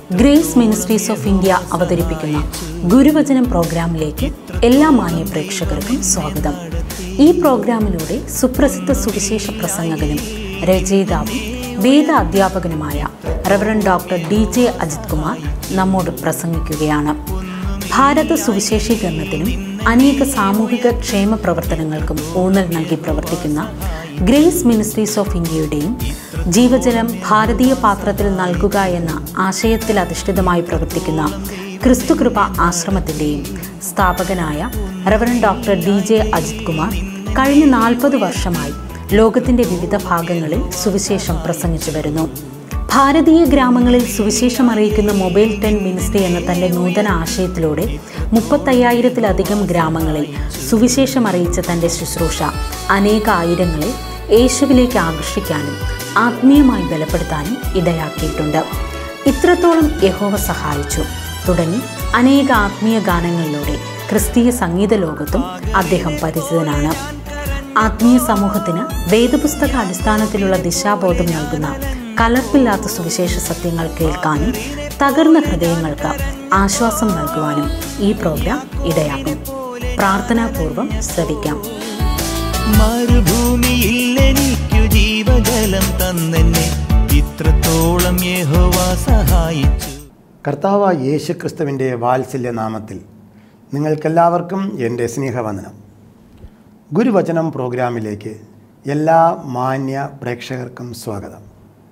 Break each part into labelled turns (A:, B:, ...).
A: grace Ministries of India അവതരിപ്പിക്കുന്ന ഗുരുവചനം പ്രോഗ്രാമിലേക്ക് എല്ലാ മാന്യ പ്രേക്ഷകർക്കും സ്വാഗതം ഈ പ്രോഗ്രാമിലൂടെ സുപ്രസിദ്ധ സുവിശേഷ പ്രസംഗകനും രചയിതാവും വേദ അധ്യാപകനുമായ reverend doctor D J Ajith Kumar നമ്മോട് പ്രസംഗിക്കുകയാണ് ഭാരത സുവിശേഷീകരണത്തിനും അനേക സാമൂഹിക ക്ഷേമ പ്രവർത്തനങ്ങൾക്കും ഊന്നൽ നൽകി പ്രവർത്തിക്കുന്ന ഗ്രേസ് മിനിസ്ട്രീസ് ഓഫ് ഇന്ത്യയുടെയും ജീവജലം ഭാരതീയ പാത്രത്തിൽ നൽകുക എന്ന ആശയത്തിൽ അധിഷ്ഠിതമായി പ്രവർത്തിക്കുന്ന ക്രിസ്തുകൃപ ആശ്രമത്തിൻ്റെയും സ്ഥാപകനായ reverend doctor D J Ajith Kumar കഴിഞ്ഞ നാൽപ്പത് വർഷമായി ലോകത്തിൻ്റെ വിവിധ ഭാഗങ്ങളിൽ സുവിശേഷം പ്രസംഗിച്ചു വരുന്നു ഭാരതീയ ഗ്രാമങ്ങളിൽ സുവിശേഷം അറിയിക്കുന്ന മൊബൈൽ ടെൻ മിനിസ്ട്രി എന്ന തൻ്റെ നൂതന ആശയത്തിലൂടെ മുപ്പത്തയ്യായിരത്തിലധികം ഗ്രാമങ്ങളിൽ സുവിശേഷം അറിയിച്ച തൻ്റെ ശുശ്രൂഷ അനേക ആയിരങ്ങളെ യേശുവിലേക്ക് ആകർഷിക്കാനും ആത്മീയമായി ബലപ്പെടുത്താനും ഇടയാക്കിയിട്ടുണ്ട് ഇത്രത്തോളം യഹോവ സഹായിച്ചു തുടങ്ങി അനേക ആത്മീയ ഗാനങ്ങളിലൂടെ ക്രിസ്തീയ സംഗീത ലോകത്തും അദ്ദേഹം പരിചിതനാണ് ആത്മീയ സമൂഹത്തിന് വേദപുസ്തക അടിസ്ഥാനത്തിലുള്ള ദിശാബോധം നൽകുന്ന കലർപ്പില്ലാത്ത സുവിശേഷ സത്യങ്ങൾ കേൾക്കാനും തകർന്ന ഹൃദയങ്ങൾക്ക് ആശ്വാസം നൽകുവാനും ഈ പ്രോഗ്രാം ഇടയാകും പ്രാർത്ഥനാപൂർവം ശ്രവിക്കാം
B: മരുഭൂമിയിൽ എനിക്കു ജീവജലം തന്നെന്നെ ഇത്രത്തോളം യഹോവ സഹായിച്ചു
C: കർത്താവ് യേശു ക്രിസ്തുവിൻ്റെ വാത്സല്യ നാമത്തിൽ നിങ്ങൾക്കെല്ലാവർക്കും എൻ്റെ സ്നേഹവന്ദനം ഗുരുവചനം പ്രോഗ്രാമിലേക്ക് എല്ലാ മാന്യ പ്രേക്ഷകർക്കും സ്വാഗതം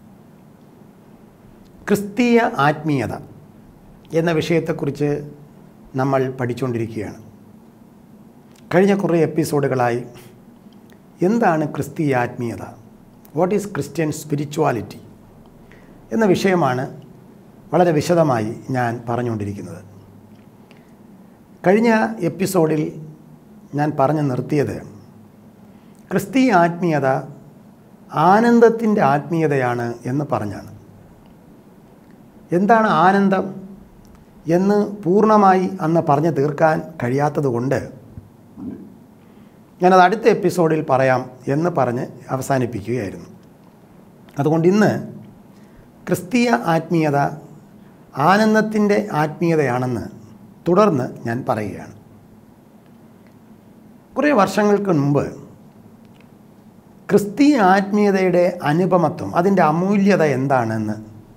C: ക്രിസ്തീയ ആത്മീയത എന്ന വിഷയത്തെക്കുറിച്ച് നമ്മൾ പഠിച്ചുകൊണ്ടിരിക്കുകയാണ് കഴിഞ്ഞ കുറേ എപ്പിസോഡുകളായി എന്താണ് ക്രിസ്തീയ ആത്മീയത വാട്ട് ഈസ് ക്രിസ്ത്യൻ സ്പിരിച്വാലിറ്റി എന്ന വിഷയമാണ് വളരെ വിശദമായി ഞാൻ പറഞ്ഞുകൊണ്ടിരിക്കുന്നത് കഴിഞ്ഞ എപ്പിസോഡിൽ ഞാൻ പറഞ്ഞു നിർത്തിയത് ക്രിസ്തീയ ആത്മീയത ആനന്ദത്തിൻ്റെ ആത്മീയതയാണ് എന്ന് പറഞ്ഞാണ് എന്താണ് ആനന്ദം എന്ന് പൂർണ്ണമായി അന്ന് പറഞ്ഞു തീർക്കാൻ കഴിയാത്തതുകൊണ്ട് ഞാനത് അടുത്ത എപ്പിസോഡിൽ പറയാം എന്ന് പറഞ്ഞ് അവസാനിപ്പിക്കുകയായിരുന്നു അതുകൊണ്ട് ഇന്ന് ക്രിസ്തീയ ആത്മീയത ആനന്ദത്തിൻ്റെ ആത്മീയതയാണെന്ന് തുടർന്ന് ഞാൻ പറയുകയാണ് കുറേ വർഷങ്ങൾക്ക് മുമ്പ് ക്രിസ്തീയ ആത്മീയതയുടെ അനുപമത്വം അതിൻ്റെ അമൂല്യത എന്താണെന്ന്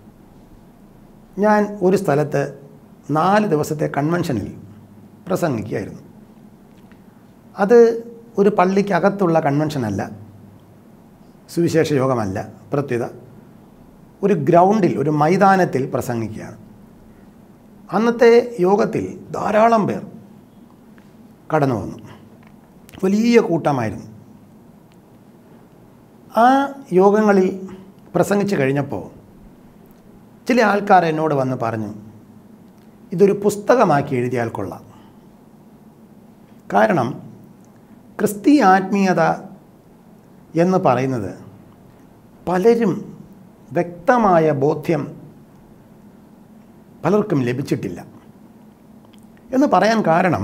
C: ഞാൻ ഒരു സ്ഥലത്ത് നാല് ദിവസത്തെ കൺവെൻഷനിൽ പ്രസംഗിക്കുകയായിരുന്നു അത് ഒരു പള്ളിക്കകത്തുള്ള കൺവെൻഷനല്ല സുവിശേഷ യോഗമല്ല പ്രത്യേകത ഒരു ഗ്രൗണ്ടിൽ ഒരു മൈതാനത്തിൽ പ്രസംഗിക്കുകയാണ് അന്നത്തെ യോഗത്തിൽ ധാരാളം പേർ കടന്നു വന്നു വലിയ കൂട്ടമായിരുന്നു ആ യോഗങ്ങളിൽ പ്രസംഗിച്ച് കഴിഞ്ഞപ്പോൾ ചില ആൾക്കാർ എന്നോട് വന്ന് പറഞ്ഞു ഇതൊരു പുസ്തകമാക്കി എഴുതിയാൽ കൊള്ളാം കാരണം ക്രിസ്തീയ ആത്മീയത എന്ന് പറയുന്നത് പലരും വ്യക്തമായ ബോധ്യം പലർക്കും ലഭിച്ചിട്ടില്ല എന്ന് പറയാൻ കാരണം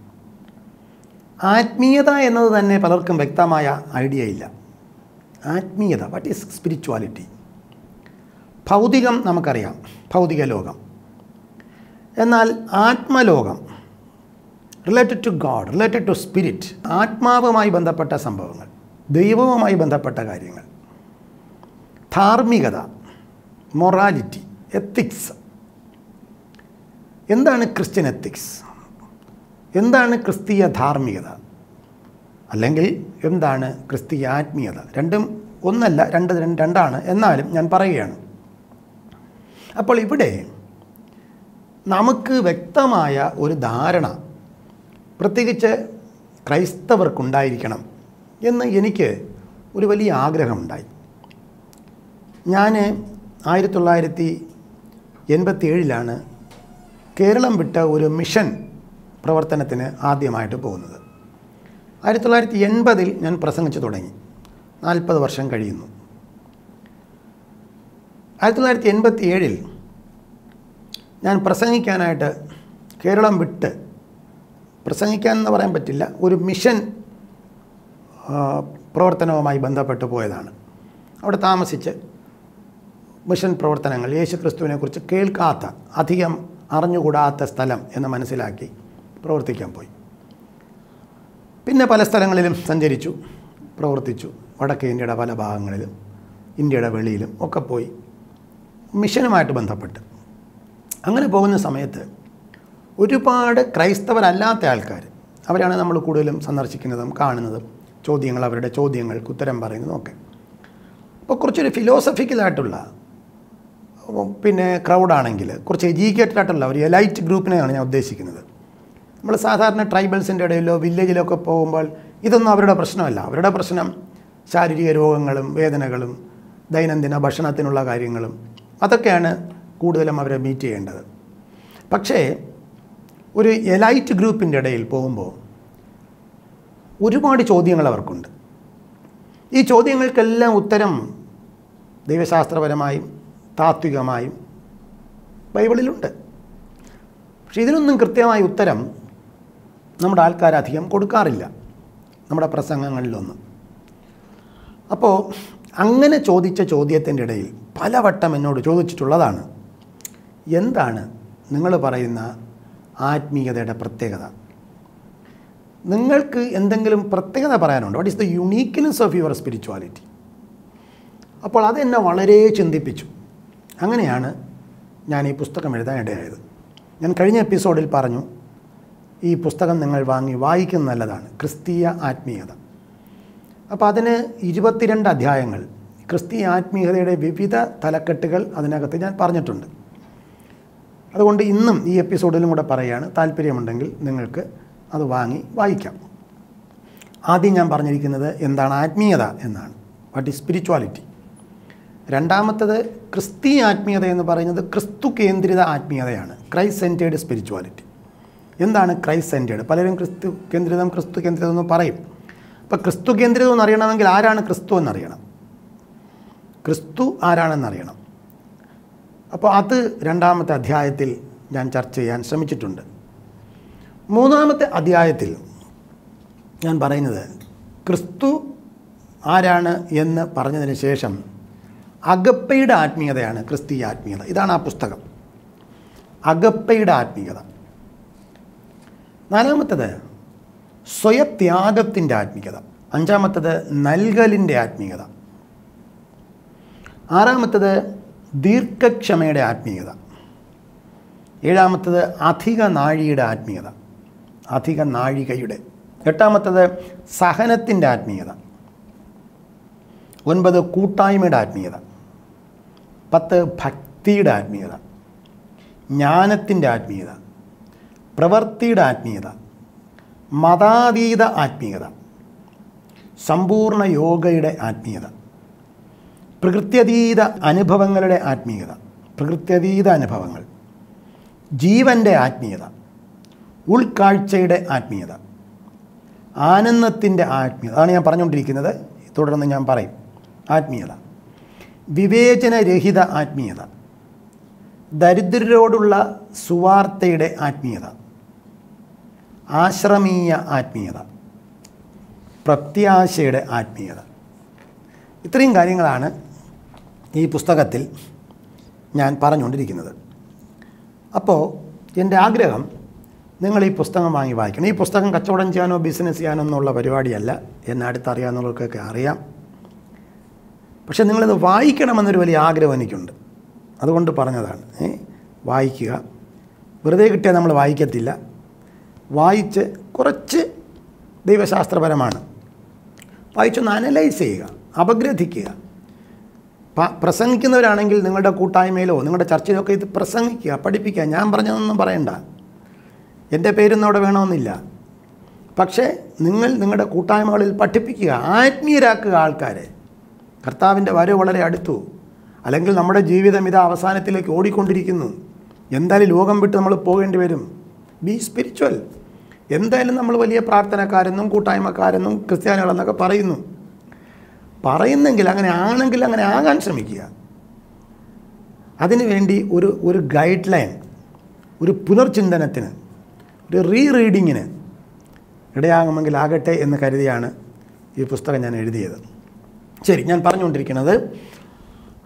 C: ആത്മീയത എന്നത് തന്നെ പലർക്കും വ്യക്തമായ ഐഡിയ ഇല്ല ആത്മീയത വാട്ട് ഈസ് സ്പിരിച്വാലിറ്റി ഭൗതികം നമുക്കറിയാം ഭൗതിക ലോകം എന്നാൽ ആത്മലോകം related to God related to spirit ആത്മാവുമായി ബന്ധപ്പെട്ട സംഭവങ്ങൾ ദൈവവുമായി ബന്ധപ്പെട്ട കാര്യങ്ങൾ ധാർമ്മികത മൊറാലിറ്റി എത്തിക്സ് എന്താണ് ക്രിസ്ത്യൻ എത്തിക്സ് എന്താണ് ക്രിസ്തീയ ധാർമ്മികത അല്ലെങ്കിൽ എന്താണ് ക്രിസ്തീയ ആത്മീയത രണ്ടും ഒന്നല്ല രണ്ട് രണ്ടാണ് എന്നാലും ഞാൻ പറയുകയാണ് അപ്പോൾ ഇവിടെ നമുക്ക് വ്യക്തമായ ഒരു ധാരണ പ്രത്യേകിച്ച് ക്രൈസ്തവർക്കുണ്ടായിരിക്കണം എന്ന് എനിക്ക് ഒരു വലിയ ആഗ്രഹമുണ്ടായി ഞാൻ ആയിരത്തി തൊള്ളായിരത്തി എൺപത്തി ഏഴിലാണ് കേരളം വിട്ട ഒരു മിഷൻ പ്രവർത്തനത്തിന് ആദ്യമായിട്ട് പോകുന്നത് ആയിരത്തി തൊള്ളായിരത്തി എൺപതിൽ ഞാൻ പ്രസംഗിച്ചു തുടങ്ങി നാൽപ്പത് വർഷം കഴിയുന്നു ആയിരത്തി തൊള്ളായിരത്തി എൺപത്തി ഏഴിൽ ഞാൻ പ്രസംഗിക്കാനായിട്ട് കേരളം വിട്ട് പ്രസംഗിക്കാൻ എന്ന് പറയാൻ പറ്റില്ല ഒരു മിഷൻ പ്രവർത്തനവുമായി ബന്ധപ്പെട്ട് പോയതാണ് അവിടെ താമസിച്ച് മിഷൻ പ്രവർത്തനങ്ങൾ യേശു ക്രിസ്തുവിനെക്കുറിച്ച് കേൾക്കാത്ത അധികം അറിഞ്ഞുകൂടാത്ത സ്ഥലം എന്ന് മനസ്സിലാക്കി പ്രവർത്തിക്കാൻ പോയി പിന്നെ പല സ്ഥലങ്ങളിലും സഞ്ചരിച്ചു പ്രവർത്തിച്ചു വടക്കേ ഇന്ത്യയുടെ പല ഭാഗങ്ങളിലും ഇന്ത്യയുടെ വെളിയിലും ഒക്കെ പോയി മിഷനുമായിട്ട് ബന്ധപ്പെട്ട് അങ്ങനെ പോകുന്ന സമയത്ത് ഒരുപാട് ക്രൈസ്തവരല്ലാത്ത ആൾക്കാർ അവരാണ് നമ്മൾ കൂടുതലും സന്ദർശിക്കുന്നതും കാണുന്നതും ചോദ്യങ്ങൾ അവരുടെ ചോദ്യങ്ങൾക്ക് ഉത്തരം പറയുന്നതും ഒക്കെ അപ്പോൾ കുറച്ചൊരു ഫിലോസഫിക്കലായിട്ടുള്ള പിന്നെ ക്രൗഡാണെങ്കിൽ കുറച്ച് എഡ്യൂക്കേറ്റഡ് ആയിട്ടുള്ള ഒരു എലൈറ്റ് ഗ്രൂപ്പിനെയാണ് ഞാൻ ഉദ്ദേശിക്കുന്നത് നമ്മൾ സാധാരണ ട്രൈബൽസിൻ്റെ ഇടയിലോ വില്ലേജിലോ ഒക്കെ പോകുമ്പോൾ ഇതൊന്നും അവരുടെ പ്രശ്നമല്ല അവരുടെ പ്രശ്നം ശാരീരിക രോഗങ്ങളും വേദനകളും ദൈനംദിന ഭക്ഷണത്തിനുള്ള കാര്യങ്ങളും അതൊക്കെയാണ് കൂടുതലും അവരെ മീറ്റ് ചെയ്യേണ്ടത് പക്ഷേ ഒരു എലൈറ്റ് ഗ്രൂപ്പിൻ്റെ ഇടയിൽ പോകുമ്പോൾ ഒരുപാട് ചോദ്യങ്ങൾ അവർക്കുണ്ട് ഈ ചോദ്യങ്ങൾക്കെല്ലാം ഉത്തരം ദൈവശാസ്ത്രപരമായും താത്വികമായും ബൈബിളിലുണ്ട് പക്ഷെ ഇതിനൊന്നും കൃത്യമായ ഉത്തരം നമ്മുടെ ആൾക്കാരധികം കൊടുക്കാറില്ല നമ്മുടെ പ്രസംഗങ്ങളിലൊന്നും അപ്പോൾ അങ്ങനെ ചോദിച്ച ചോദ്യത്തിൻ്റെ ഇടയിൽ പലവട്ടം എന്നോട് ചോദിച്ചിട്ടുള്ളതാണ് എന്താണ് നിങ്ങൾ പറയുന്ന ആത്മീയതയുടെ പ്രത്യേകത നിങ്ങൾക്ക് എന്തെങ്കിലും പ്രത്യേകത പറയാനുണ്ടോ what is the uniqueness of your spirituality അപ്പോൾ അതെന്നെ വളരെ ചിന്തിപ്പിച്ചു അങ്ങനെയാണ് ഞാൻ ഈ പുസ്തകം എഴുതാൻ ഇടയായത് ഞാൻ കഴിഞ്ഞ എപ്പിസോഡിൽ പറഞ്ഞു ഈ പുസ്തകം നിങ്ങൾ വാങ്ങി വായിക്കുന്ന നല്ലതാണ് ക്രിസ്തീയ ആത്മീയത അപ്പോൾ അതിന് ഇരുപത്തിരണ്ട് അധ്യായങ്ങൾ ക്രിസ്തീയ ആത്മീയതയുടെ വിവിധ തലക്കെട്ടുകൾ അതിനകത്ത് ഞാൻ പറഞ്ഞിട്ടുണ്ട് അതുകൊണ്ട് ഇന്നും ഈ എപ്പിസോഡിലും കൂടെ പറയുകയാണ് താല്പര്യമുണ്ടെങ്കിൽ നിങ്ങൾക്ക് അത് വാങ്ങി വായിക്കാം ആദ്യം ഞാൻ പറഞ്ഞിരിക്കുന്നത് എന്താണ് ആത്മീയത എന്നാണ് വാട്ട് ഈസ് സ്പിരിച്വാലിറ്റി രണ്ടാമത്തത് ക്രിസ്തീയ ആത്മീയത എന്ന് പറയുന്നത് ക്രിസ്തു കേന്ദ്രിത ആത്മീയതയാണ് ക്രൈസ്റ്റ് സെൻറ്റേഡ് സ്പിരിച്വാലിറ്റി എന്താണ് ക്രൈസ്റ്റ് സെൻറ്റേഡ് പലരും ക്രിസ്തു കേന്ദ്രിതം ക്രിസ്തു കേന്ദ്രിതം എന്ന് പറയും അപ്പോൾ ക്രിസ്തു കേന്ദ്രിതം എന്ന് അറിയണമെങ്കിൽ ആരാണ് ക്രിസ്തു എന്നറിയണം ക്രിസ്തു ആരാണെന്നറിയണം അപ്പോൾ അത് രണ്ടാമത്തെ അധ്യായത്തിൽ ഞാൻ ചർച്ച ചെയ്യാൻ ശ്രമിച്ചിട്ടുണ്ട് മൂന്നാമത്തെ അധ്യായത്തിൽ ഞാൻ പറയുന്നത് ക്രിസ്തു ആരാണ് എന്ന് പറഞ്ഞതിന് ശേഷം അഗപ്പയുടെ ആത്മീയതയാണ് ക്രിസ്തീയ ആത്മീയത ഇതാണ് ആ പുസ്തകം അഗപ്പയുടെ ആത്മീയത നാലാമത്തത് സ്വയത്യാഗത്തിൻ്റെ ആത്മീയത അഞ്ചാമത്തത് നൽകലിൻ്റെ ആത്മീയത ആറാമത്തത് ദീർഘക്ഷമയുടെ ആത്മീയത ഏഴാമത്തത് അധിക നാഴിയുടെ ആത്മീയത അധിക നാഴികയുടെ എട്ടാമത്തത് സഹനത്തിൻ്റെ ആത്മീയത ഒൻപത് കൂട്ടായ്മയുടെ ആത്മീയത പത്ത് ഭക്തിയുടെ ആത്മീയത ജ്ഞാനത്തിൻ്റെ ആത്മീയത പ്രവൃത്തിയുടെ ആത്മീയത മതാതീത ആത്മീയത സമ്പൂർണ്ണ യോഗയുടെ ആത്മീയത പ്രകൃത്യതീത അനുഭവങ്ങളുടെ ആത്മീയത പ്രകൃത്യതീത അനുഭവങ്ങൾ ജീവൻ്റെ ആത്മീയത ഉൾക്കാഴ്ചയുടെ ആത്മീയത ആനന്ദത്തിൻ്റെ ആത്മീയത അതാണ് ഞാൻ പറഞ്ഞുകൊണ്ടിരിക്കുന്നത് തുടർന്ന് ഞാൻ പറയും ആത്മീയത വിവേചനരഹിത ആത്മീയത ദരിദ്രരോടുള്ള സുവാർത്തയുടെ ആത്മീയത ആശ്രമീയ ആത്മീയത പ്രത്യാശയുടെ ആത്മീയത ഇത്രയും കാര്യങ്ങളാണ് ഈ പുസ്തകത്തിൽ ഞാൻ പറഞ്ഞുകൊണ്ടിരിക്കുന്നത് അപ്പോൾ എൻ്റെ ആഗ്രഹം നിങ്ങൾ ഈ പുസ്തകം വാങ്ങി വായിക്കണം ഈ പുസ്തകം കച്ചവടം ചെയ്യാനോ ബിസിനസ് ചെയ്യാനോ എന്നുള്ള പരിപാടിയല്ല എന്നെ അടുത്തറിയാവുന്നവർക്കൊക്കെ അറിയാം പക്ഷെ നിങ്ങളിത് വായിക്കണമെന്നൊരു വലിയ ആഗ്രഹം എനിക്കുണ്ട് അതുകൊണ്ട് പറഞ്ഞതാണ് ഏ വായിക്കുക വെറുതെ കിട്ടിയാൽ നമ്മൾ വായിക്കത്തില്ല വായിച്ച് കുറച്ച് ദൈവശാസ്ത്രപരമാണ് വായിച്ചൊന്ന് അനലൈസ് ചെയ്യുക അപഗ്രഥിക്കുക പ- പ്രസംഗിക്കുന്നവരാണെങ്കിൽ നിങ്ങളുടെ കൂട്ടായ്മയിലോ നിങ്ങളുടെ ചർച്ചയിലോ ഒക്കെ ഇത് പ്രസംഗിക്കുക പഠിപ്പിക്കുക ഞാൻ പറഞ്ഞതൊന്നും പറയണ്ട എൻ്റെ പേരൊന്നും അവിടെ വേണമെന്നില്ല പക്ഷേ നിങ്ങൾ നിങ്ങളുടെ കൂട്ടായ്മകളിൽ പഠിപ്പിക്കുക ആത്മീയരാക്കുക ആൾക്കാരെ കർത്താവിൻ്റെ വരവ് വളരെ അടുത്തു അല്ലെങ്കിൽ നമ്മുടെ ജീവിതം ഇത് അവസാനത്തിലേക്ക് ഓടിക്കൊണ്ടിരിക്കുന്നു എന്തായാലും ലോകം വിട്ട് നമ്മൾ പോകേണ്ടി വരും ബി സ്പിരിച്വൽ എന്തായാലും നമ്മൾ വലിയ പ്രാർത്ഥനക്കാരെന്നും കൂട്ടായ്മക്കാരെന്നും ക്രിസ്ത്യാനികളെന്നൊക്കെ പറയുന്നു പറയുന്നെങ്കിൽ അങ്ങനെ ആണെങ്കിൽ അങ്ങനെ ആകാൻ ശ്രമിക്കുക അതിനുവേണ്ടി ഒരു ഒരു ഗൈഡ് ലൈൻ ഒരു പുനർചിന്തനത്തിന് ഒരു റീ റീഡിങ്ങിന് ഇടയാകുമെങ്കിൽ ആകട്ടെ എന്ന് കരുതിയാണ് ഈ പുസ്തകം ഞാൻ എഴുതിയത് ശരി ഞാൻ പറഞ്ഞുകൊണ്ടിരിക്കുന്നത്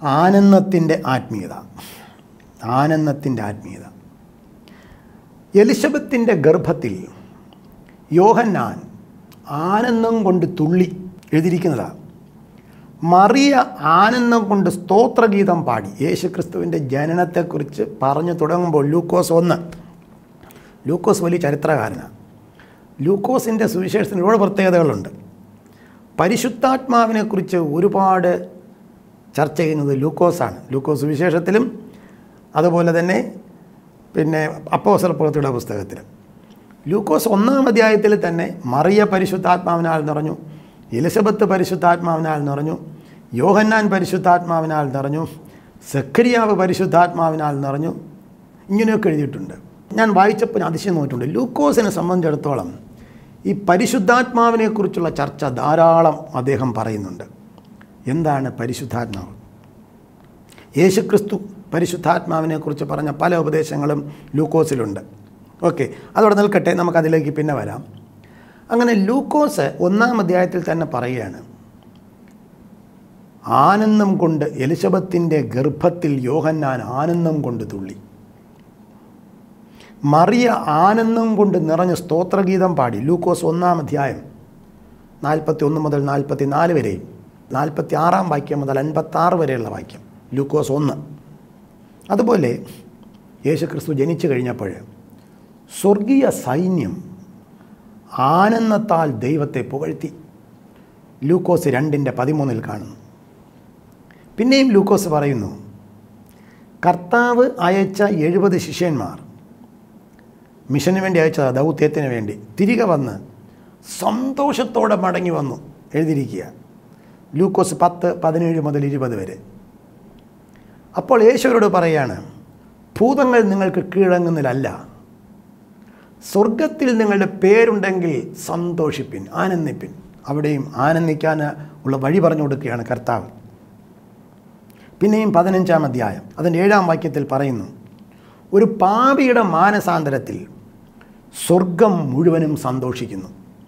C: ആനന്ദത്തിൻ്റെ ആത്മീയത ആനന്ദത്തിൻ്റെ ആത്മീയത എലിസബത്തിൻ്റെ ഗർഭത്തിൽ യോഹന്നാൻ ആനന്ദം കൊണ്ട് തുള്ളി എഴുതിയിരിക്കുന്നതാണ് മറിയ ആനന്ദം കൊണ്ട് സ്തോത്രഗീതം പാടി യേശുക്രിസ്തുവിൻ്റെ ജനനത്തെക്കുറിച്ച് പറഞ്ഞു തുടങ്ങുമ്പോൾ ലൂക്കോസ് ഒന്ന് ലൂക്കോസ് വലിയ ചരിത്രകാരനാണ് ലൂക്കോസിൻ്റെ സുവിശേഷത്തിന് ഒരുപാട് പ്രത്യേകതകളുണ്ട് പരിശുദ്ധാത്മാവിനെക്കുറിച്ച് ഒരുപാട് ചർച്ച ചെയ്യുന്നത് ലൂക്കോസാണ് ലൂക്കോസ് സുവിശേഷത്തിലും അതുപോലെ തന്നെ പിന്നെ അപ്പോസൽ പ്രവൃത്തിയുടെ പുസ്തകത്തിലും ലൂക്കോസ് ഒന്നാം അധ്യായത്തിൽ തന്നെ മറിയ പരിശുദ്ധാത്മാവിനാൽ നിറഞ്ഞു എലിസബത്ത് പരിശുദ്ധാത്മാവിനാൽ നിറഞ്ഞു യോഹന്നാൻ പരിശുദ്ധാത്മാവിനാൽ നിറഞ്ഞു സക്രിയാവ് പരിശുദ്ധാത്മാവിനാൽ നിറഞ്ഞു ഇങ്ങനെയൊക്കെ എഴുതിയിട്ടുണ്ട് ഞാൻ വായിച്ചപ്പോൾ ഞാൻ അതിശയം നോക്കിയിട്ടുണ്ട് ലൂക്കോസിനെ സംബന്ധിച്ചിടത്തോളം ഈ പരിശുദ്ധാത്മാവിനെക്കുറിച്ചുള്ള ചർച്ച ധാരാളം അദ്ദേഹം പറയുന്നുണ്ട് എന്താണ് പരിശുദ്ധാത്മാവ് യേശുക്രിസ്തു പരിശുദ്ധാത്മാവിനെക്കുറിച്ച് പറഞ്ഞ പല ഉപദേശങ്ങളും ലൂക്കോസിലുണ്ട് ഓക്കെ അതോടെ നിൽക്കട്ടെ നമുക്കതിലേക്ക് പിന്നെ വരാം അങ്ങനെ ലൂക്കോസ് ഒന്നാം അധ്യായത്തിൽ തന്നെ പറയുകയാണ് ആനന്ദം കൊണ്ട് എലിസബത്തിൻ്റെ ഗർഭത്തിൽ യോഹന്നാൻ ആനന്ദം കൊണ്ട് തുള്ളി മറിയ ആനന്ദം കൊണ്ട് നിറഞ്ഞ സ്തോത്രഗീതം പാടി ലൂക്കോസ് ഒന്നാം അധ്യായം നാൽപ്പത്തി ഒന്ന് മുതൽ നാൽപ്പത്തി നാല് വരെയും നാൽപ്പത്തി ആറാം വാക്യം മുതൽ അൻപത്താറ് വരെയുള്ള വാക്യം ലൂക്കോസ് ഒന്ന് അതുപോലെ യേശുക്രിസ്തു ജനിച്ചു കഴിഞ്ഞപ്പോൾ സ്വർഗീയ സൈന്യം ആനന്ദത്താൽ ദൈവത്തെ പുകഴ്ത്തി ലൂക്കോസ് രണ്ടിൻ്റെ പതിമൂന്നിൽ കാണുന്നു പിന്നെയും ലൂക്കോസ് പറയുന്നു കർത്താവ് അയച്ച എഴുപത് ശിഷ്യന്മാർ മിഷന് വേണ്ടി അയച്ച ദൗത്യത്തിന് വേണ്ടി തിരികെ വന്ന് സന്തോഷത്തോടെ മടങ്ങി വന്നു എഴുതിയിരിക്കുക ലൂക്കോസ് പത്ത് പതിനേഴ് മുതൽ ഇരുപത് വരെ അപ്പോൾ യേശുവരോട് പറയാണ് ഭൂതങ്ങൾ നിങ്ങൾക്ക് കീഴങ്ങുന്നതിലല്ല സ്വർഗത്തിൽ നിങ്ങളുടെ പേരുണ്ടെങ്കിൽ സന്തോഷിപ്പിൻ ആനന്ദിപ്പിൻ അവിടെയും ആനന്ദിക്കാൻ ഉള്ള വഴി പറഞ്ഞു കൊടുക്കുകയാണ് കർത്താവ് പിന്നെയും പതിനഞ്ചാം അധ്യായം അതിൻ്റെ ഏഴാം വാക്യത്തിൽ പറയുന്നു ഒരു പാപിയുടെ മാനസാന്തരത്തിൽ സ്വർഗം മുഴുവനും സന്തോഷിക്കുന്നു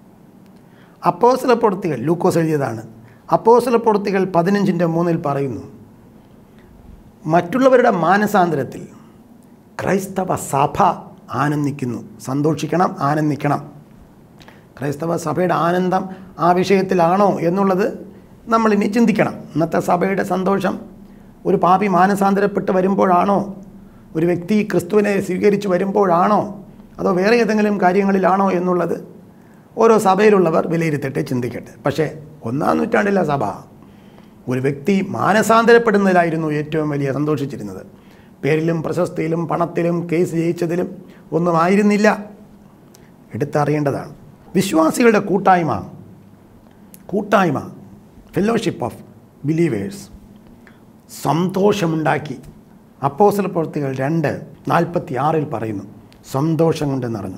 C: അപ്പോസല പ്രവൃത്തികൾ ലൂക്കോസ് എഴുതിയതാണ് അപ്പോസല പ്രവൃത്തികൾ പതിനഞ്ചിൻ്റെ മൂന്നിൽ പറയുന്നു മറ്റുള്ളവരുടെ മാനസാന്തരത്തിൽ ക്രൈസ്തവ സഭ ആനന്ദിക്കുന്നു സന്തോഷിക്കണം ആനന്ദിക്കണം ക്രൈസ്തവ സഭയുടെ ആനന്ദം ആ വിഷയത്തിലാണോ എന്നുള്ളത് നമ്മളിനി ചിന്തിക്കണം ഇന്നത്തെ സഭയുടെ സന്തോഷം ഒരു പാപി മാനസാന്തരപ്പെട്ട് വരുമ്പോഴാണോ ഒരു വ്യക്തി ക്രിസ്തുവിനെ സ്വീകരിച്ച് വരുമ്പോഴാണോ അതോ വേറെ ഏതെങ്കിലും കാര്യങ്ങളിലാണോ എന്നുള്ളത് ഓരോ സഭയിലുള്ളവർ വിലയിരുത്തട്ടെ ചിന്തിക്കട്ടെ പക്ഷേ ഒന്നാം നൂറ്റാണ്ടിലെ സഭ ഒരു വ്യക്തി മാനസാന്തരപ്പെടുന്നതിലായിരുന്നു ഏറ്റവും വലിയ സന്തോഷിച്ചിരുന്നത് പേരിലും പ്രശസ്തിയിലും പണത്തിലും കേസ് ജയിച്ചതിലും ഒന്നും ആയിരുന്നില്ല എടുത്തറിയേണ്ടതാണ് വിശ്വാസികളുടെ കൂട്ടായ്മ കൂട്ടായ്മ ഫെലോഷിപ്പ് ഓഫ് ബിലീവേഴ്സ് സന്തോഷമുണ്ടാക്കി അപ്പോസല പ്രവൃത്തികൾ രണ്ട് നാൽപ്പത്തി ആറിൽ പറയുന്നു സന്തോഷം കൊണ്ട് നിറഞ്ഞു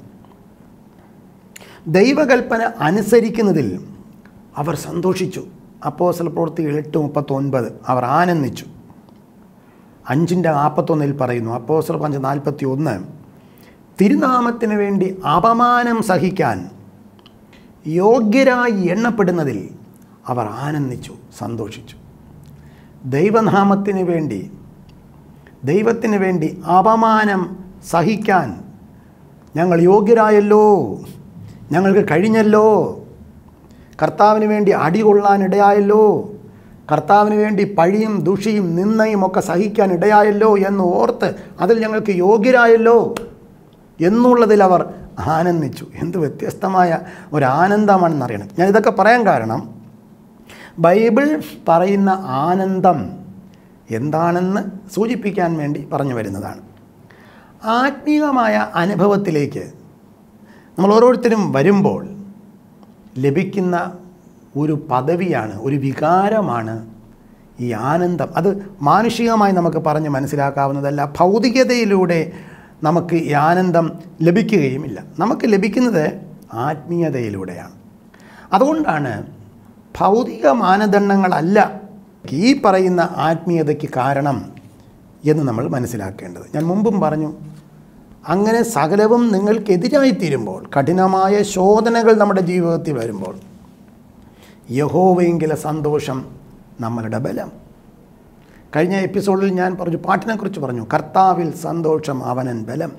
C: ദൈവകൽപ്പന അനുസരിക്കുന്നതിൽ അവർ സന്തോഷിച്ചു അപ്പോസല പ്രവൃത്തികൾ എട്ട് മുപ്പത്തൊൻപത് അവർ ആനന്ദിച്ചു അഞ്ചിൻ്റെ നാൽപ്പത്തൊന്നിൽ പറയുന്നു അപ്പോസല പഞ്ച് നാൽപ്പത്തി ഒന്ന് തിരുനാമത്തിന് വേണ്ടി അപമാനം സഹിക്കാൻ യോഗ്യരായി എണ്ണപ്പെടുന്നതിൽ അവർ ആനന്ദിച്ചു സന്തോഷിച്ചു ദൈവനാമത്തിന് വേണ്ടി ദൈവത്തിന് വേണ്ടി അപമാനം സഹിക്കാൻ ഞങ്ങൾ യോഗ്യരായല്ലോ ഞങ്ങൾക്ക് കഴിഞ്ഞല്ലോ കർത്താവിന് വേണ്ടി അടികൊള്ളാൻ ഇടയായല്ലോ കർത്താവിന് വേണ്ടി പഴിയും ദുഷിയും നിന്നയും ഒക്കെ സഹിക്കാൻ ഇടയായല്ലോ എന്ന് ഓർത്ത് അതിൽ ഞങ്ങൾക്ക് യോഗ്യരായല്ലോ എന്നുള്ളതിൽ അവർ ആനന്ദിച്ചു എന്ത് വ്യത്യസ്തമായ ഒരു ആനന്ദമാണെന്നറിയണം ഞാൻ ഇതൊക്കെ പറയാൻ കാരണം ബൈബിൾ പറയുന്ന ആനന്ദം എന്താണെന്ന് സൂചിപ്പിക്കാൻ വേണ്ടി പറഞ്ഞു വരുന്നതാണ് ആത്മീയമായ അനുഭവത്തിലേക്ക് നമ്മൾ ഓരോരുത്തരും വരുമ്പോൾ ലഭിക്കുന്ന ഒരു പദവിയാണ് ഒരു വികാരമാണ് ഈ ആനന്ദം അത് മാനുഷികമായി നമുക്ക് പറഞ്ഞ് മനസ്സിലാക്കാവുന്നതല്ല ഭൗതികതയിലൂടെ നമുക്ക് ഈ ആനന്ദം ലഭിക്കുകയുമില്ല നമുക്ക് ലഭിക്കുന്നത് ആത്മീയതയിലൂടെയാണ് അതുകൊണ്ടാണ് ഭൗതിക മാനദണ്ഡങ്ങളല്ല ഈ പറയുന്ന ആത്മീയതയ്ക്ക് കാരണം എന്ന് നമ്മൾ മനസ്സിലാക്കേണ്ടത് ഞാൻ മുമ്പും പറഞ്ഞു അങ്ങനെ സകലവും നിങ്ങൾക്കെതിരായി തീരുമ്പോൾ കഠിനമായ ശോധനകൾ നമ്മുടെ ജീവിതത്തിൽ വരുമ്പോൾ യഹോവയെങ്കിലെ സന്തോഷം നമ്മളുടെ ബലം കഴിഞ്ഞ എപ്പിസോഡിൽ ഞാൻ പറഞ്ഞു പാട്ടിനെക്കുറിച്ച് പറഞ്ഞു കർത്താവിൽ സന്തോഷം അവനൻ ബലം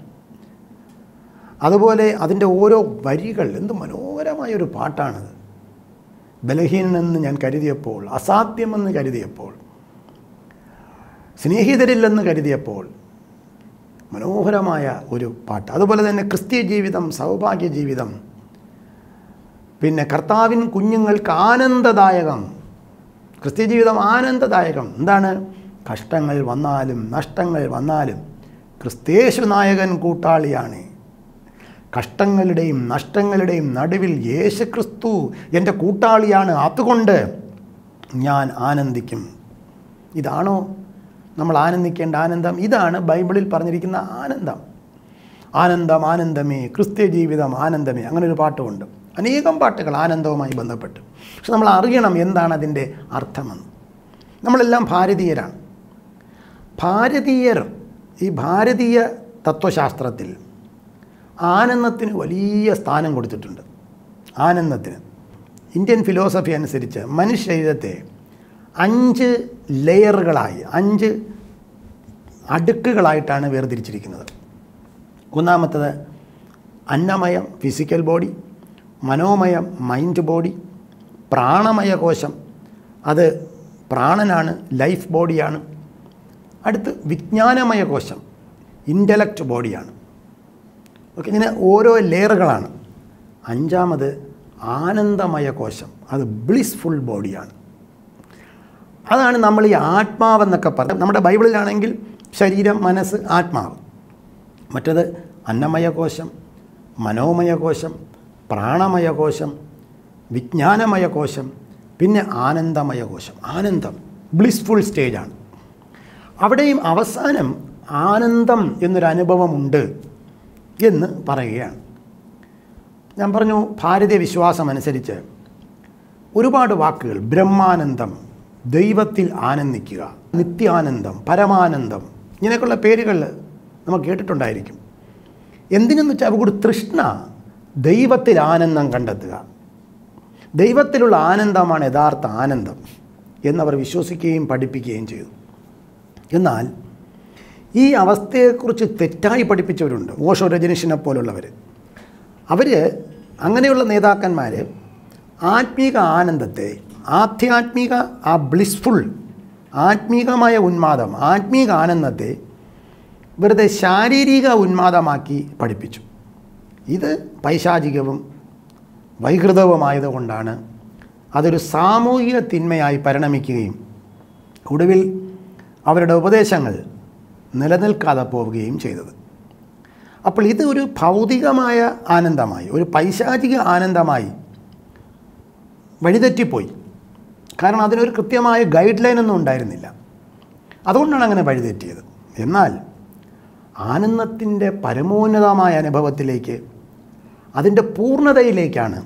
C: അതുപോലെ അതിൻ്റെ ഓരോ വരികൾ എന്ത് മനോഹരമായൊരു പാട്ടാണത് ബലഹീനെന്ന് ഞാൻ കരുതിയപ്പോൾ അസാധ്യമെന്ന് കരുതിയപ്പോൾ സ്നേഹിതരില്ലെന്ന് കരുതിയപ്പോൾ മനോഹരമായ ഒരു പാട്ട് അതുപോലെ തന്നെ ക്രിസ്തീയ ജീവിതം സൗഭാഗ്യ ജീവിതം പിന്നെ കർത്താവിൻ കുഞ്ഞുങ്ങൾക്ക് ആനന്ദദായകം ക്രിസ്തീയ ജീവിതം ആനന്ദദായകം എന്താണ് കഷ്ടങ്ങൾ വന്നാലും നഷ്ടങ്ങൾ വന്നാലും ക്രിസ്തേശു നായകൻ കൂട്ടാളിയാണ് കഷ്ടങ്ങളുടെയും നഷ്ടങ്ങളുടെയും നടുവിൽ യേശുക്രിസ്തു എൻ്റെ കൂട്ടാളിയാണ് അതുകൊണ്ട് ഞാൻ ആനന്ദിക്കും ഇതാണോ നമ്മൾ ആനന്ദിക്കേണ്ട ആനന്ദം ഇതാണ് ബൈബിളിൽ പറഞ്ഞിരിക്കുന്ന ആനന്ദം ആനന്ദം ആനന്ദമേ ക്രിസ്ത്യ ജീവിതം ആനന്ദമേ അങ്ങനെ ഒരു പാട്ടുമുണ്ട് അനേകം പാട്ടുകൾ ആനന്ദവുമായി ബന്ധപ്പെട്ട് പക്ഷെ നമ്മൾ അറിയണം എന്താണ് അതിൻ്റെ അർത്ഥമെന്ന് നമ്മളെല്ലാം ഭാരതീയരാണ് ഭാരതീയർ ഈ ഭാരതീയ തത്വശാസ്ത്രത്തിൽ ആനന്ദത്തിന് വലിയ സ്ഥാനം കൊടുത്തിട്ടുണ്ട് ആനന്ദത്തിന് ഇന്ത്യൻ ഫിലോസഫി അനുസരിച്ച് മനുഷ്യ ശരീരത്തെ അഞ്ച് ലെയറുകളായി അഞ്ച് അടുക്കുകളായിട്ടാണ് വേർതിരിച്ചിരിക്കുന്നത് ഒന്നാമത്തത് അന്നമയം ഫിസിക്കൽ ബോഡി മനോമയം മൈൻഡ് ബോഡി പ്രാണമയ കോശം അത് പ്രാണനാണ് ലൈഫ് ബോഡിയാണ് അടുത്ത് വിജ്ഞാനമയ കോശം ഇൻ്റലക്റ്റ് ബോഡിയാണ് ഓക്കെ ഇങ്ങനെ ഓരോ ലെയറുകളാണ് അഞ്ചാമത് ആനന്ദമയ കോശം അത് ബ്ലിസ്ഫുൾ ബോഡിയാണ് അതാണ് നമ്മൾ ഈ ആത്മാവെന്നൊക്കെ പറഞ്ഞത് നമ്മുടെ ബൈബിളിലാണെങ്കിൽ ശരീരം മനസ്സ് ആത്മാവ് മറ്റത് അന്നമയ കോശം മനോമയ കോശം പ്രാണമയ കോശം വിജ്ഞാനമയ കോശം പിന്നെ ആനന്ദമയ കോശം ആനന്ദം ബ്ലിസ്ഫുൾ സ്റ്റേജാണ് അവിടെയും അവസാനം ആനന്ദം എന്നൊരു അനുഭവമുണ്ട് എന്ന് പറയുകയാണ് ഞാൻ പറഞ്ഞു ഭാരതീയ വിശ്വാസം അനുസരിച്ച് ഒരുപാട് വാക്കുകൾ ബ്രഹ്മാനന്ദം ദൈവത്തിൽ ആനന്ദിക്കുക നിത്യാനന്ദം പരമാനന്ദം ഇങ്ങനെയൊക്കെയുള്ള പേരുകൾ നമ്മൾ കേട്ടിട്ടുണ്ടായിരിക്കും എന്തിനെന്ന് വെച്ചാൽ അവർക്ക് തൃഷ്ണ ദൈവത്തിൽ ആനന്ദം കണ്ടെത്തുക ദൈവത്തിലുള്ള ആനന്ദമാണ് യഥാർത്ഥ ആനന്ദം എന്നവർ വിശ്വസിക്കുകയും പഠിപ്പിക്കുകയും ചെയ്തു എന്നാൽ ഈ അവസ്ഥയെക്കുറിച്ച് തെറ്റായി പഠിപ്പിച്ചവരുണ്ട് ഓഷോ രജനീഷിനെ പോലുള്ളവർ അവർ അങ്ങനെയുള്ള നേതാക്കന്മാർ ആത്മീക ആനന്ദത്തെ ആധ്യാത്മിക ആ ബ്ലിസ്ഫുൾ ആത്മീകമായ ഉന്മാദം ആത്മീക ആനന്ദത്തെ വെറുതെ ശാരീരിക ഉന്മാദമാക്കി പഠിപ്പിച്ചു ഇത് പൈശാചികവും വൈകൃതവുമായതുകൊണ്ടാണ് അതൊരു സാമൂഹിക തിന്മയായി പരിണമിക്കുകയും ഒടുവിൽ അവരുടെ ഉപദേശങ്ങൾ നിലനിൽക്കാതെ പോവുകയും ചെയ്തത് അപ്പോൾ ഇത് ഒരു ഭൗതികമായ ആനന്ദമായി ഒരു പൈശാചിക ആനന്ദമായി വഴിതെറ്റിപ്പോയി കാരണം അതിനൊരു കൃത്യമായ ഗൈഡ് ലൈനൊന്നും ഉണ്ടായിരുന്നില്ല അതുകൊണ്ടാണ് അങ്ങനെ വഴിതെറ്റിയത് എന്നാൽ ആനന്ദത്തിൻ്റെ പരമോന്നതമായ അനുഭവത്തിലേക്ക് അതിൻ്റെ പൂർണ്ണതയിലേക്കാണ്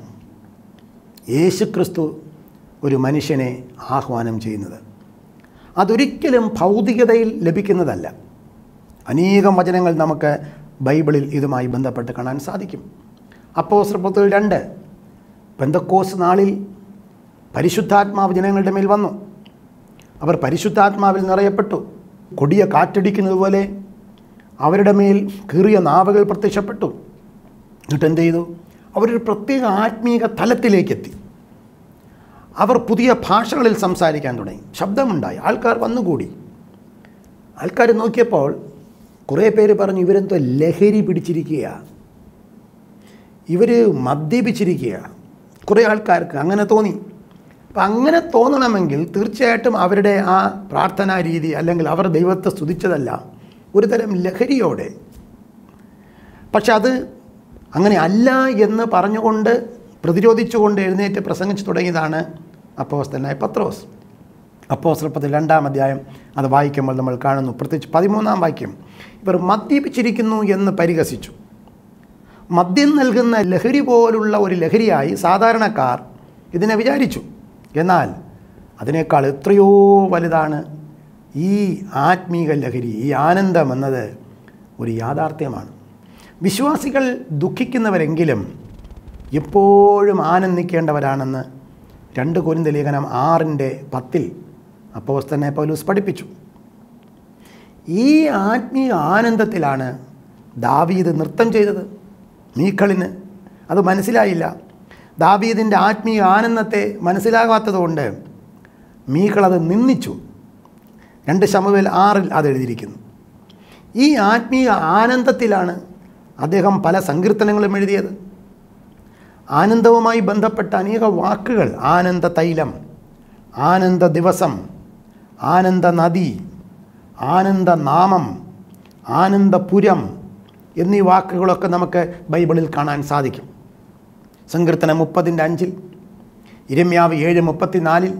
C: യേശുക്രിസ്തു ഒരു മനുഷ്യനെ ആഹ്വാനം ചെയ്യുന്നത് അതൊരിക്കലും ഭൗതികതയിൽ ലഭിക്കുന്നതല്ല അനേകം വചനങ്ങൾ നമുക്ക് ബൈബിളിൽ ഇതുമായി ബന്ധപ്പെട്ട് കാണാൻ സാധിക്കും അപ്പോൾ ശ്രമത്തിൽ രണ്ട് പെന്തക്കോസ് നാളിൽ പരിശുദ്ധാത്മാവ് ജനങ്ങളുടെ മേൽ വന്നു അവർ പരിശുദ്ധാത്മാവിൽ നിറയപ്പെട്ടു കൊടിയ കാറ്റടിക്കുന്നത് പോലെ അവരുടെ മേൽ കീറിയ നാവുകൾ പ്രത്യക്ഷപ്പെട്ടു എന്നിട്ട് എന്ത് ചെയ്തു അവരൊരു പ്രത്യേക ആത്മീക തലത്തിലേക്കെത്തി അവർ പുതിയ ഭാഷകളിൽ സംസാരിക്കാൻ തുടങ്ങി ശബ്ദമുണ്ടായി ആൾക്കാർ വന്നുകൂടി ആൾക്കാർ നോക്കിയപ്പോൾ കുറേ പേര് പറഞ്ഞു ഇവരെന്തോ ലഹരി പിടിച്ചിരിക്കുക ഇവർ മദ്യപിച്ചിരിക്കുക കുറേ ആൾക്കാർക്ക് അങ്ങനെ തോന്നി അപ്പം അങ്ങനെ തോന്നണമെങ്കിൽ തീർച്ചയായിട്ടും അവരുടെ ആ പ്രാർത്ഥനാ രീതി അല്ലെങ്കിൽ അവർ ദൈവത്തെ സ്തുതിച്ചതല്ല ഒരു തരം ലഹരിയോടെ പക്ഷെ അത് അങ്ങനെ അല്ല എന്ന് പറഞ്ഞുകൊണ്ട് പ്രതിരോധിച്ചുകൊണ്ട് എഴുന്നേറ്റ് പ്രസംഗിച്ചു തുടങ്ങിയതാണ് അപ്പോസ്തലനായ പത്രോസ് അപ്പോസ്തലപ്പത്തിൽ രണ്ടാം അധ്യായം അത് വായിക്കുമ്പോൾ നമ്മൾ കാണുന്നു പ്രത്യേകിച്ച് പതിമൂന്നാം വാക്യം ഇവർ മദ്യപിച്ചിരിക്കുന്നു എന്ന് പരിഹസിച്ചു മദ്യം നൽകുന്ന ലഹരി പോലുള്ള ഒരു ലഹരിയായി സാധാരണക്കാർ ഇതിനെ വിചാരിച്ചു എന്നാൽ അതിനേക്കാൾ എത്രയോ വലുതാണ് ഈ ആത്മീക ലഹരി ഈ ആനന്ദം എന്നത് ഒരു യാഥാർത്ഥ്യമാണ് വിശ്വാസികൾ ദുഃഖിക്കുന്നവരെങ്കിലും എപ്പോഴും ആനന്ദിക്കേണ്ടവരാണെന്ന് രണ്ട് കൊരിന്ത ലേഖനം ആറിൻ്റെ പത്തിൽ അപ്പോസ്തനെ പൗലൂസ് പഠിപ്പിച്ചു ഈ ആത്മീയ ആനന്ദത്തിലാണ് ദാവീദ് നൃത്തം ചെയ്തത് മീക്കളിന് അത് മനസ്സിലായില്ല ദാവീദിൻ്റെ ആത്മീയ ആനന്ദത്തെ മനസ്സിലാകാത്തതുകൊണ്ട് മീക്കൾ അത് നിന്ദിച്ചു രണ്ട് ശമുവേൽ ആറിൽ അത് എഴുതിയിരിക്കുന്നു ഈ ആത്മീയ ആനന്ദത്തിലാണ് അദ്ദേഹം പല സങ്കീർത്തനങ്ങളും എഴുതിയത് ആനന്ദവുമായി ബന്ധപ്പെട്ട അനേക വാക്കുകൾ ആനന്ദ തൈലം ആനന്ദ ദിവസം ആനന്ദ നദി ആനന്ദ നാമം ആനന്ദപുരം എന്നീ വാക്കുകളൊക്കെ നമുക്ക് ബൈബിളിൽ കാണാൻ സാധിക്കും സങ്കീർത്തനം മുപ്പതിൻ്റെ അഞ്ചിൽ ഇരമ്യാവ് ഏഴ് മുപ്പത്തിനാലിൽ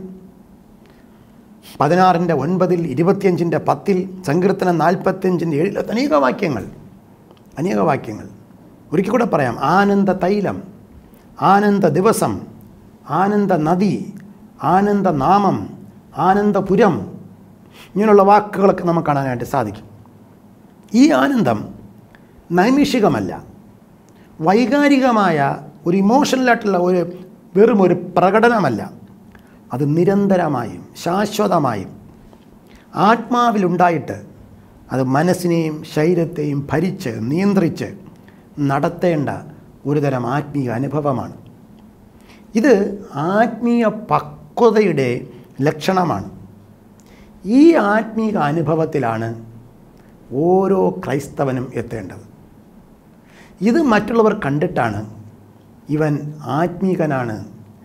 C: പതിനാറിൻ്റെ ഒൻപതിൽ ഇരുപത്തിയഞ്ചിൻ്റെ പത്തിൽ സങ്കീർത്തനം നാൽപ്പത്തിയഞ്ചിൻ്റെ ഏഴിൽ അനേക വാക്യങ്ങൾ അനേക വാക്യങ്ങൾ ഒരിക്കൽ കൂടെ പറയാം ആനന്ദ തൈലം ആനന്ദ ദിവസം ആനന്ദ നദി ആനന്ദ നാമം ആനന്ദപുരം ഇങ്ങനെയുള്ള വാക്കുകളൊക്കെ നമുക്ക് കാണാനായിട്ട് സാധിക്കും ഈ ആനന്ദം നൈമിഷികമല്ല വൈകാരികമായ ഒരു ഇമോഷണലായിട്ടുള്ള ഒരു വെറും ഒരു പ്രകടനമല്ല അത് നിരന്തരമായും ശാശ്വതമായും ആത്മാവിലുണ്ടായിട്ട് അത് മനസ്സിനെയും ശരീരത്തെയും ഭരിച്ച് നിയന്ത്രിച്ച് നടത്തേണ്ട ഒരുതരം ആത്മീയ അനുഭവമാണ് ഇത് ആത്മീയ പക്വതയുടെ ലക്ഷണമാണ് ഈ ആത്മീയ അനുഭവത്തിലാണ് ഓരോ ക്രൈസ്തവനും എത്തേണ്ടത് ഇത് മറ്റുള്ളവർ കണ്ടിട്ടാണ് ഇവൻ ആത്മീകനാണ്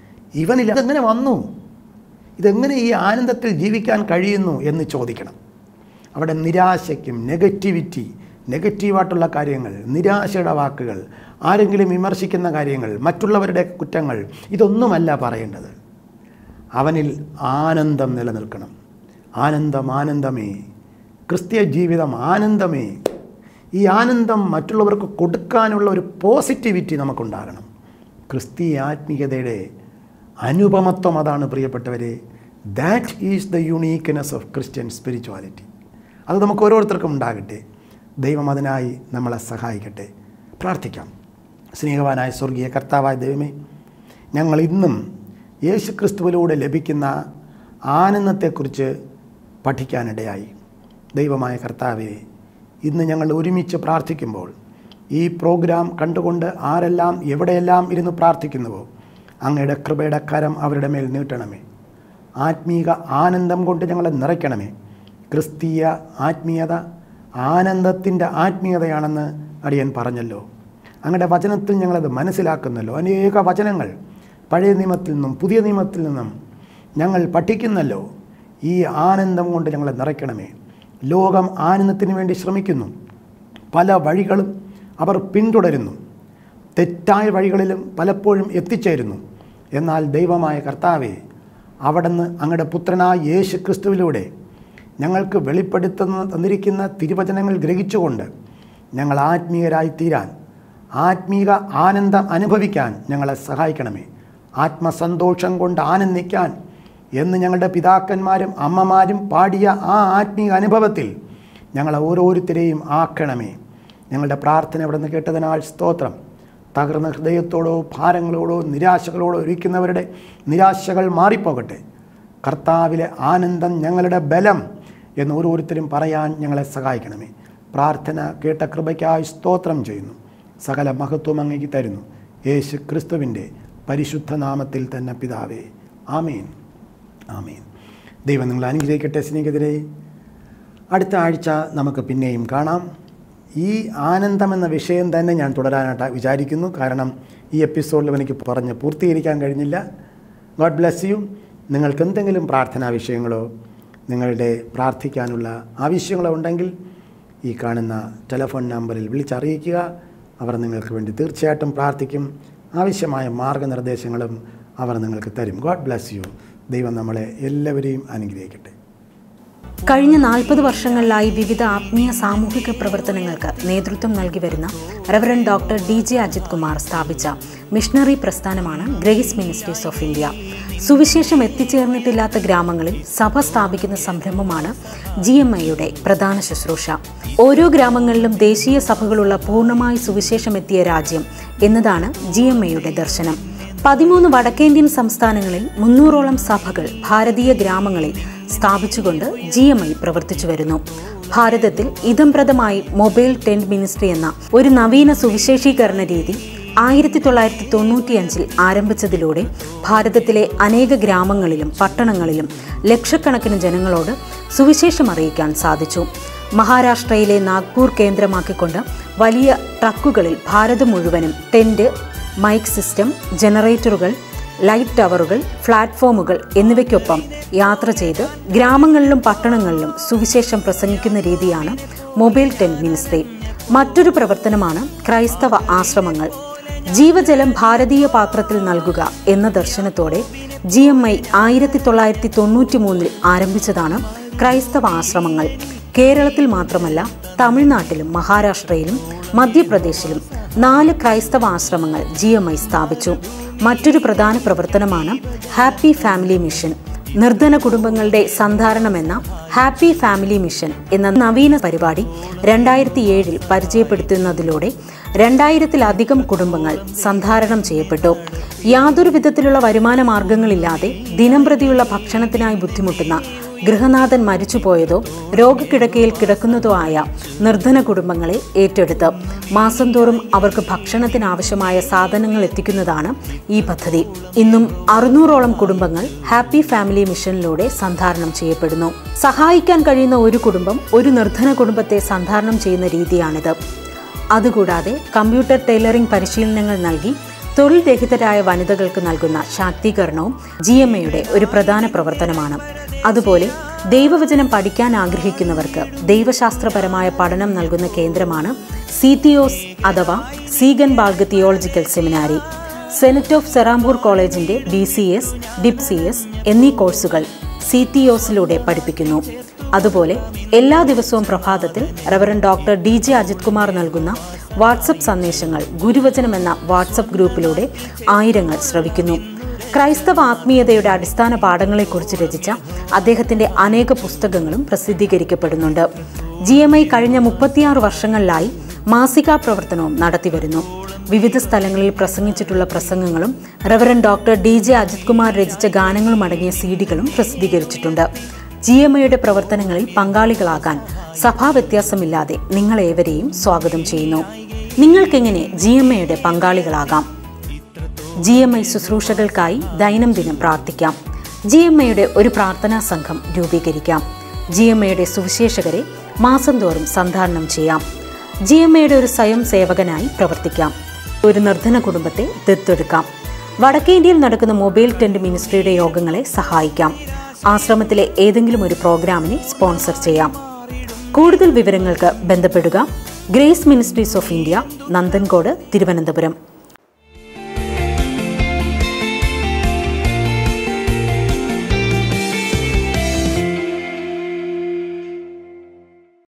C: ഇവനിൽ അതെങ്ങനെ വന്നു ഇതെങ്ങനെ ഈ ആനന്ദത്തിൽ ജീവിക്കാൻ കഴിയുന്നു എന്ന് ചോദിക്കണം അവിടെ നിരാശയ്ക്കും നെഗറ്റിവിറ്റി നെഗറ്റീവായിട്ടുള്ള കാര്യങ്ങൾ നിരാശയുടെ വാക്കുകൾ ആരെങ്കിലും വിമർശിക്കുന്ന കാര്യങ്ങൾ മറ്റുള്ളവരുടെ കുറ്റങ്ങൾ ഇതൊന്നുമല്ല പറയേണ്ടത് അവനിൽ ആനന്ദം നിലനിൽക്കണം ആനന്ദം ആനന്ദമേ ക്രിസ്തീയ ജീവിതം ആനന്ദമേ ഈ ആനന്ദം മറ്റുള്ളവർക്ക് കൊടുക്കാനുള്ള ഒരു പോസിറ്റിവിറ്റി നമുക്കുണ്ടാകണം ക്രിസ്തീയ ആത്മീയതയുടെ അനുപമത്വം അതാണ് പ്രിയപ്പെട്ടവരെ that is the uniqueness of Christian spirituality അത് നമുക്ക് ഓരോരുത്തർക്കും ഉണ്ടാകട്ടെ ദൈവം അതിനായി നമ്മളെ സഹായിക്കട്ടെ പ്രാർത്ഥിക്കാം സ്നേഹവാനായ സ്വർഗീയ കർത്താവായ ദൈവമേ ഞങ്ങൾ ഇന്നും യേശു ക്രിസ്തുവിലൂടെ ലഭിക്കുന്ന ആനന്ദത്തെക്കുറിച്ച് പഠിക്കാനിടയായി ദൈവമായ കർത്താവെ ഇന്ന് ഞങ്ങൾ ഒരുമിച്ച് പ്രാർത്ഥിക്കുമ്പോൾ ഈ പ്രോഗ്രാം കണ്ടുകൊണ്ട് ആരെല്ലാം എവിടെയെല്ലാം ഇരുന്ന് പ്രാർത്ഥിക്കുന്നുവോ അങ്ങയുടെ കൃപയുടെ കരം അവരുടെ മേൽ നീട്ടണമേ ആത്മീക ആനന്ദം കൊണ്ട് ഞങ്ങളെ നിറയ്ക്കണമേ ക്രിസ്തീയ ആത്മീയത ആനന്ദത്തിൻ്റെ ആത്മീയതയാണെന്ന് അടിയൻ പറഞ്ഞല്ലോ അങ്ങയുടെ വചനത്തിൽ ഞങ്ങളത് മനസ്സിലാക്കുന്നല്ലോ അനേക വചനങ്ങൾ പഴയ നിയമത്തിൽ നിന്നും പുതിയ നിയമത്തിൽ നിന്നും ഞങ്ങൾ പഠിക്കുന്നല്ലോ ഈ ആനന്ദം കൊണ്ട് ഞങ്ങളെ നിറയ്ക്കണമേ ലോകം ആനന്ദത്തിന് വേണ്ടി ശ്രമിക്കുന്നു പല വഴികളും അവർ പിന്തുടരുന്നു തെറ്റായ വഴികളിലും പലപ്പോഴും എത്തിച്ചേരുന്നു എന്നാൽ ദൈവമായ കർത്താവെ അവിടുന്ന് അങ്ങയുടെ പുത്രനായ യേശു ക്രിസ്തുവിലൂടെ ഞങ്ങൾക്ക് വെളിപ്പെടുത്തുന്ന തന്നിരിക്കുന്ന തിരുവചനങ്ങൾ ഗ്രഹിച്ചുകൊണ്ട് ഞങ്ങൾ ആത്മീയരായി തീരാൻ ആത്മീക ആനന്ദം അനുഭവിക്കാൻ ഞങ്ങളെ സഹായിക്കണമേ ആത്മസന്തോഷം കൊണ്ട് ആനന്ദിക്കാൻ എന്ന് ഞങ്ങളുടെ പിതാക്കന്മാരും അമ്മമാരും പാടിയ ആ ആത്മീയ അനുഭവത്തിൽ ഞങ്ങളെ ഓരോരുത്തരെയും ആക്കണമേ ഞങ്ങളുടെ പ്രാർത്ഥന ഇവിടെ നിന്ന് കേട്ടതിനാൽ സ്തോത്രം തകർന്ന ഹൃദയത്തോടോ ഭാരങ്ങളോടോ നിരാശകളോടോ ഇരിക്കുന്നവരുടെ നിരാശകൾ മാറിപ്പോകട്ടെ കർത്താവിലെ ആനന്ദം ഞങ്ങളുടെ ബലം എന്ന് ഓരോരുത്തരും പറയാൻ ഞങ്ങളെ സഹായിക്കണമേ പ്രാർത്ഥന കേട്ട കൃപയ്ക്കായി സ്തോത്രം ചെയ്യുന്നു സകല മഹത്വം അങ്ങേക്ക് തരുന്നു യേശു ക്രിസ്തുവിൻ്റെ പരിശുദ്ധ നാമത്തിൽ തന്നെ പിതാവേ ആമേൻ ആമേൻ ദൈവം നിങ്ങൾ അനുഗ്രഹിക്കട്ടെ സ്നേഹിതരെ അടുത്ത ആഴ്ച നമുക്ക് പിന്നെയും കാണാം ഈ ആനന്ദം എന്ന വിഷയം തന്നെ ഞാൻ തുടരാനായിട്ട് വിചാരിക്കുന്നു കാരണം ഈ എപ്പിസോഡിൽ എനിക്ക് പറഞ്ഞ് പൂർത്തീകരിക്കാൻ കഴിഞ്ഞില്ല ഗോഡ് ബ്ലെസ് യു നിങ്ങൾക്ക് എന്തെങ്കിലും പ്രാർത്ഥനാ വിഷയങ്ങളോ നിങ്ങളുടെ പ്രാർത്ഥിക്കാനുള്ള ആവശ്യങ്ങളോ ഉണ്ടെങ്കിൽ ഈ കാണുന്ന ടെലഫോൺ നമ്പറിൽ വിളിച്ചറിയിക്കുക അവർ നിങ്ങൾക്ക് വേണ്ടി തീർച്ചയായിട്ടും പ്രാർത്ഥിക്കും ആവശ്യമായ മാർഗനിർദ്ദേശങ്ങളും അവർ നിങ്ങൾക്ക് തരും ഗോഡ് ബ്ലെസ് യു ദൈവം നമ്മളെ എല്ലാവരെയും അനുഗ്രഹിക്കട്ടെ
A: കഴിഞ്ഞ നാൽപ്പത് വർഷങ്ങളിലായി വിവിധ ആത്മീയ സാമൂഹിക പ്രവർത്തനങ്ങൾക്ക് നേതൃത്വം നൽകി വരുന്ന reverend doctor D J Ajith Kumar സ്ഥാപിച്ച മിഷണറി പ്രസ്ഥാനമാണ് ഗ്രേസ് മിനിസ്ട്രീസ് ഓഫ് ഇന്ത്യ സുവിശേഷം എത്തിച്ചേർന്നിട്ടില്ലാത്ത ഗ്രാമങ്ങളിൽ സഭ സ്ഥാപിക്കുന്ന സംരംഭമാണ് ജി എം ഐയുടെ പ്രധാന ശുശ്രൂഷ ഓരോ ഗ്രാമങ്ങളിലും ദേശീയ സഭകളുള്ള പൂർണ്ണമായി സുവിശേഷം എത്തിയ രാജ്യം എന്നതാണ് ജി എം ഐയുടെ ദർശനം പതിമൂന്ന് വടക്കേന്ത്യൻ സംസ്ഥാനങ്ങളിൽ മുന്നൂറോളം സഭകൾ ഭാരതീയ ഗ്രാമങ്ങളിൽ സ്ഥാപിച്ചുകൊണ്ട് ജി എം ഐ പ്രവർത്തിച്ചു വരുന്നു ഭാരതത്തിൽ ഇതംപ്രദമായി മൊബൈൽ ടെന്റ് മിനിസ്ട്രി എന്ന ഒരു നവീന സുവിശേഷീകരണ രീതി ആയിരത്തി തൊള്ളായിരത്തി തൊണ്ണൂറ്റിയഞ്ചിൽ ആരംഭിച്ചതിലൂടെ ഭാരതത്തിലെ അനേക ഗ്രാമങ്ങളിലും പട്ടണങ്ങളിലും ലക്ഷക്കണക്കിന് ജനങ്ങളോട് സുവിശേഷം അറിയിക്കാൻ സാധിച്ചു മഹാരാഷ്ട്രയിലെ നാഗ്പൂർ കേന്ദ്രമാക്കിക്കൊണ്ട് വലിയ ട്രക്കുകളിൽ ഭാരതം മുഴുവനും ടെന്റ് മൈക്ക് സിസ്റ്റം ജനറേറ്ററുകൾ ലൈറ്റ് ടവറുകൾ പ്ലാറ്റ്ഫോമുകൾ എന്നിവയ്ക്കൊപ്പം യാത്ര ചെയ്ത് ഗ്രാമങ്ങളിലും പട്ടണങ്ങളിലും സുവിശേഷം പ്രസംഗിക്കുന്ന രീതിയാണ് മൊബൈൽ ടെന്റ് മിനിസ്ട്രി മറ്റൊരു പ്രവർത്തനമാണ് ക്രൈസ്തവ ആശ്രമങ്ങൾ ജീവജലം ഭാരതീയ പാത്രത്തിൽ നൽകുക എന്ന ദർശനത്തോടെ ജി എം ഐ ആയിരത്തി തൊള്ളായിരത്തി തൊണ്ണൂറ്റി മൂന്നിൽ ആരംഭിച്ചതാണ് ക്രൈസ്തവ ആശ്രമങ്ങൾ കേരളത്തിൽ മാത്രമല്ല തമിഴ്നാട്ടിലും മഹാരാഷ്ട്രയിലും മധ്യപ്രദേശിലും നാല് ക്രൈസ്തവ ആശ്രമങ്ങൾ ജി എം ഐ സ്ഥാപിച്ചു മറ്റൊരു പ്രധാന പ്രവർത്തനമാണ് ഹാപ്പി ഫാമിലി മിഷൻ നിർധന കുടുംബങ്ങളുടെ സന്ധാരണമെന്ന ഹാപ്പി ഫാമിലി മിഷൻ എന്ന നവീന പരിപാടി രണ്ടായിരത്തി ഏഴിൽ പരിചയപ്പെടുത്തുന്നതിലൂടെ രണ്ടായിരത്തിലധികം കുടുംബങ്ങൾ സന്ധാരണം ചെയ്യപ്പെട്ടു യാതൊരു വിധത്തിലുള്ള വരുമാന മാർഗങ്ങളില്ലാതെ ദിനംപ്രതിയുള്ള ഭക്ഷണത്തിനായി ബുദ്ധിമുട്ടുന്ന ഗൃഹനാഥൻ മരിച്ചുപോയതോ രോഗക്കിടക്കയിൽ കിടക്കുന്നതോ ആയ നിർധന കുടുംബങ്ങളെ ഏറ്റെടുത്ത് മാസം തോറും അവർക്ക് ഭക്ഷണത്തിനാവശ്യമായ സാധനങ്ങൾ എത്തിക്കുന്നതാണ് ഈ പദ്ധതി ഇന്നും അറുന്നൂറോളം കുടുംബങ്ങൾ ഹാപ്പി ഫാമിലി മിഷനിലൂടെ സന്ധാരണം ചെയ്യപ്പെടുന്നു സഹായിക്കാൻ കഴിയുന്ന ഒരു കുടുംബം ഒരു നിർധന കുടുംബത്തെ സന്ധാരണം ചെയ്യുന്ന രീതിയാണിത് അതുകൂടാതെ കമ്പ്യൂട്ടർ ടൈലറിംഗ് പരിശീലനങ്ങൾ നൽകി തൊഴിൽ രഹിതരായ വനിതകൾക്ക് നൽകുന്ന ശാക്തീകരണവും ജി എം എയുടെ ഒരു പ്രധാന പ്രവർത്തനമാണ് അതുപോലെ ദൈവവചനം പഠിക്കാൻ ആഗ്രഹിക്കുന്നവർക്ക് ദൈവശാസ്ത്രപരമായ പഠനം നൽകുന്ന കേന്ദ്രമാണ് സീതിയോസ് അഥവാ Ziegenbalg theological seminary senate of Serampore കോളേജിന്റെ B C S dip C S എന്നീ കോഴ്സുകൾ സി ടി ഒസിലൂടെ പഠിപ്പിക്കുന്നു അതുപോലെ എല്ലാ ദിവസവും പ്രഭാതത്തിൽ reverend doctor D J Ajith Kumar നൽകുന്ന വാട്സപ്പ് സന്ദേശങ്ങൾ ഗുരുവചനം എന്ന വാട്സപ്പ് ഗ്രൂപ്പിലൂടെ ആയിരങ്ങൾ ശ്രവിക്കുന്നു ക്രൈസ്തവ ആത്മീയതയുടെ അടിസ്ഥാന പാഠങ്ങളെക്കുറിച്ച് രചിച്ച അദ്ദേഹത്തിന്റെ അനേക പുസ്തകങ്ങളും പ്രസിദ്ധീകരിക്കപ്പെടുന്നുണ്ട് ജി എം ഐ കഴിഞ്ഞ മുപ്പത്തിയാറ് വർഷങ്ങളിലായി മാസികാ പ്രവർത്തനവും നടത്തിവരുന്നു വിവിധ സ്ഥലങ്ങളിൽ പ്രസംഗിച്ചിട്ടുള്ള പ്രസംഗങ്ങളും reverend doctor D J Ajith Kumar രചിച്ച ഗാനങ്ങളും അടങ്ങിയ സീഡികളും പ്രസിദ്ധീകരിച്ചിട്ടുണ്ട് ജി എം ഐയുടെ പ്രവർത്തനങ്ങളിൽ പങ്കാളികളാകാൻ സഭാ വ്യത്യാസമില്ലാതെ നിങ്ങളേവരെയും സ്വാഗതം ചെയ്യുന്നു നിങ്ങൾക്കെങ്ങനെ ജി എം ഐയുടെ പങ്കാളികളാകാം ജി എം ഐ ശുശ്രൂഷകൾക്കായി ദൈനംദിനം പ്രാർത്ഥിക്കാം ജി എം ഐയുടെ ഒരു പ്രാർത്ഥനാ സംഘം രൂപീകരിക്കാം ജി എം ഐയുടെ സുവിശേഷകരെ മാസം തോറും സന്ധാരണം ചെയ്യാം ജി എം ഐയുടെ ഒരു സ്വയം സേവകനായി പ്രവർത്തിക്കാം ഒരു നിർധന കുടുംബത്തെ ദത്തെടുക്കാം വടക്കേ ഇന്ത്യയിൽ നടക്കുന്ന മൊബൈൽ ടെന്റ് മിനിസ്ട്രിയുടെ യോഗങ്ങളെ സഹായിക്കാം ആശ്രമത്തിലെ ഏതെങ്കിലും ഒരു പ്രോഗ്രാമിനെ സ്പോൺസർ ചെയ്യാം കൂടുതൽ വിവരങ്ങൾക്ക് ബന്ധപ്പെടുക Grace Ministries of India Nanthancode Thiruvananthapuram